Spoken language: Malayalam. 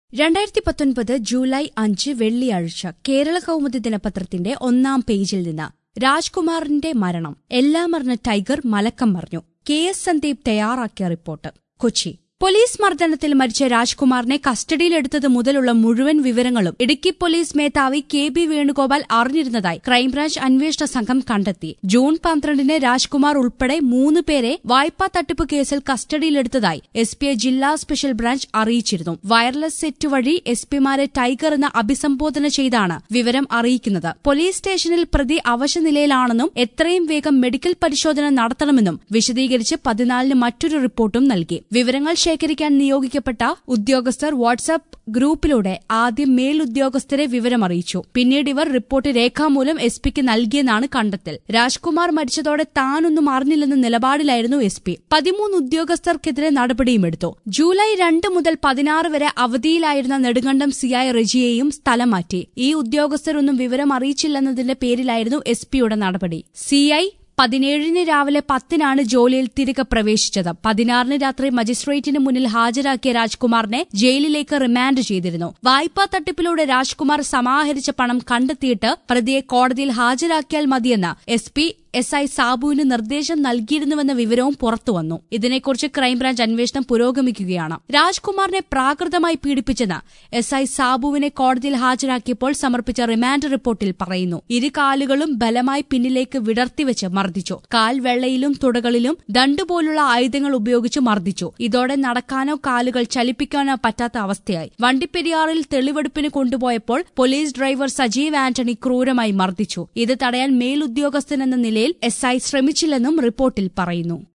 രണ്ടായിരത്തി പത്തൊൻപത് ജൂലൈ അഞ്ച് വെള്ളിയാഴ്ച കേരള കൗമുദി ദിനപത്രത്തിന്റെ ഒന്നാം പേജിൽ നിന്ന് രാജ്കുമാറിന്റെ മരണം എല്ലാം അറിഞ്ഞ ടൈഗർ മലക്കം മറിഞ്ഞു കെ എസ് സന്ദീപ് തയ്യാറാക്കിയ റിപ്പോർട്ട് കൊച്ചി പോലീസ് മർദ്ദനത്തിൽ മരിച്ച രാജ്കുമാറിനെ കസ്റ്റഡിയിലെടുത്തത് മുതലുള്ള മുഴുവൻ വിവരങ്ങളും ഇടുക്കി പോലീസ് മേധാവി കെ ബി വേണുഗോപാൽ അറിഞ്ഞിരുന്നതായി ക്രൈംബ്രാഞ്ച് അന്വേഷണ സംഘം കണ്ടെത്തി ജൂൺ പന്ത്രണ്ടിന് രാജ്കുമാർ ഉൾപ്പെടെ മൂന്ന് പേരെ വായ്പാ തട്ടിപ്പ് കേസിൽ കസ്റ്റഡിയിലെടുത്തതായി എസ് പിയെ ജില്ലാ സ്പെഷ്യൽ ബ്രാഞ്ച് അറിയിച്ചിരുന്നു വയർലെസ് സെറ്റ് വഴി എസ് പിമാരെ ടൈഗർ എന്ന് അഭിസംബോധന ചെയ്താണ് വിവരം അറിയിക്കുന്നത് പോലീസ് സ്റ്റേഷനിൽ പ്രതി അവശനിലയിലാണെന്നും എത്രയും വേഗം മെഡിക്കൽ പരിശോധന നടത്തണമെന്നും വിശദീകരിച്ച് പതിനാലിന് മറ്റൊരു റിപ്പോർട്ടും നൽകി വിവരങ്ങൾ ശേഖരിക്കാൻ നിയോഗിക്കപ്പെട്ട ഉദ്യോഗസ്ഥർ വാട്സ്ആപ്പ് ഗ്രൂപ്പിലൂടെ ആദ്യം മേലുദ്യോഗസ്ഥരെ വിവരമറിയിച്ചു പിന്നീട് ഇവർ റിപ്പോർട്ട് രേഖാമൂലം എസ് പിക്ക് നൽകിയെന്നാണ് കണ്ടെത്തൽ രാജ്കുമാർ മരിച്ചതോടെ താനൊന്നും അറിഞ്ഞില്ലെന്ന നിലപാടിലായിരുന്നു എസ് പി പതിമൂന്ന് ഉദ്യോഗസ്ഥർക്കെതിരെ നടപടിയുമെടുത്തു ജൂലൈ രണ്ട് മുതൽ പതിനാറ് വരെ അവധിയിലായിരുന്ന നെടുങ്കണ്ടം സിഐ റെജിയെയും സ്ഥലം മാറ്റി ഈ ഉദ്യോഗസ്ഥരൊന്നും വിവരം അറിയിച്ചില്ലെന്നതിന്റെ പേരിലായിരുന്നു എസ് പിയുടെ നടപടി സിഐ പതിനേഴിന് രാവിലെ പത്തിനാണ് ജോലിയിൽ തിരികെ പ്രവേശിച്ചത് പതിനാറിന് രാത്രി മജിസ്ട്രേറ്റിന് മുന്നിൽ ഹാജരാക്കിയ രാജ്കുമാറിനെ ജയിലിലേക്ക് റിമാൻഡ് ചെയ്തിരുന്നു വായ്പാ തട്ടിപ്പിലൂടെ രാജ്കുമാർ സമാഹരിച്ച പണം കണ്ടെത്തിയിട്ട് പ്രതിയെ കോടതിയിൽ ഹാജരാക്കിയാൽ മതിയെന്ന് എസ് പി എസ് ഐ സാബുവിന് നിർദ്ദേശം നൽകിയിരുന്നുവെന്ന വിവരവും പുറത്തുവന്നു ഇതിനെക്കുറിച്ച് ക്രൈംബ്രാഞ്ച് അന്വേഷണം പുരോഗമിക്കുകയാണ് രാജ്കുമാറിനെ പ്രാകൃതമായി പീഡിപ്പിച്ചെന്ന് എസ് ഐ സാബുവിനെ കോടതിയിൽ ഹാജരാക്കിയപ്പോൾ സമർപ്പിച്ച റിമാൻഡ് റിപ്പോർട്ടിൽ പറയുന്നു ഇരു കാലുകളും ബലമായി പിന്നിലേക്ക് വിടർത്തിവെച്ച് മർദ്ദിച്ചു കാൽ വെള്ളയിലും തുടകളിലും ദണ്ടുപോലുള്ള ആയുധങ്ങൾ ഉപയോഗിച്ച് മർദ്ദിച്ചു ഇതോടെ നടക്കാനോ കാലുകൾ ചലിപ്പിക്കാനോ പറ്റാത്ത അവസ്ഥയായി വണ്ടിപ്പെരിയാറിൽ തെളിവെടുപ്പിന് കൊണ്ടുപോയപ്പോൾ പോലീസ് ഡ്രൈവർ സജീവ് ആന്റണി ക്രൂരമായി മർദ്ദിച്ചു ഇത് തടയാൻ മേലുദ്യോഗസ്ഥനെന്ന നിലയിൽ എസ് ഐ ശ്രമിച്ചില്ലെന്നും റിപ്പോർട്ടിൽ പറയുന്നു